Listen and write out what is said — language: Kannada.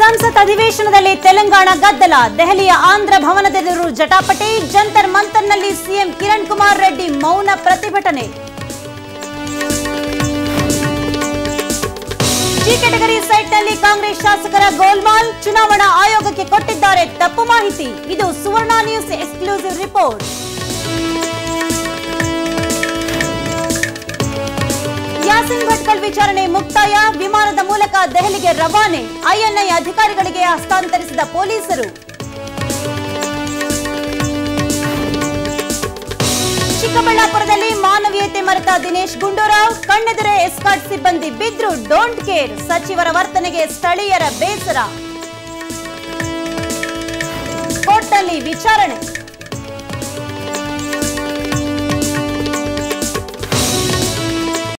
ಸಂಸತ್ ಅಧಿವೇಶನದಲ್ಲಿ ತೆಲಂಗಾಣ ಗದ್ದಲ ದೆಹಲಿಯ ಆಂಧ್ರ ಭವನದೆದುರು ಜಟಾಪಟಿ ಜಂತರ್ ಮಂತರ್ನಲ್ಲಿ ಸಿಎಂ ಕಿರಣ್ ಕುಮಾರ್ ರೆಡ್ಡಿ ಮೌನ ಪ್ರತಿಭಟನೆ ಜಿ ಕೆಟಗರಿ ಸೈಟ್ನಲ್ಲಿ ಕಾಂಗ್ರೆಸ್ ಶಾಸಕರ ಗೋಲ್ಮಾಲ್ ಚುನಾವಣಾ ಆಯೋಗಕ್ಕೆ ಕೊಟ್ಟಿದ್ದಾರೆ ತಪ್ಪು ಮಾಹಿತಿ ಇದು Suvarna news exclusive report Yasin Bhatkal ವಿಚಾರಣೆ ಮುಕ್ತಾಯ ವಿಮಾನದ ಮೂಲಕ ದೆಹಲಿಗೆ ರವಾನೆ ಐಎನ್ಐ ಅಧಿಕಾರಿಗಳಿಗೆ ಹಸ್ತಾಂತರಿಸಿದ ಪೊಲೀಸರು ಚಿಕ್ಕಬಳ್ಳಾಪುರದಲ್ಲಿ ಮಾನವೀಯತೆ ಮರೆತ ದಿನೇಶ್ ಗುಂಡೂರಾವ್ ಕಣ್ಣೆದುರೆ ಎಸ್ಕಾಟ್ ಸಿಬ್ಬಂದಿ ಬಿದ್ರು ಡೋಂಟ್ ಕೇರ್ ಸಚಿವರ ವರ್ತನೆಗೆ ಸ್ಥಳೀಯರ ಬೇಸರ ಕೋರ್ಟ್ನಲ್ಲಿ ವಿಚಾರಣೆ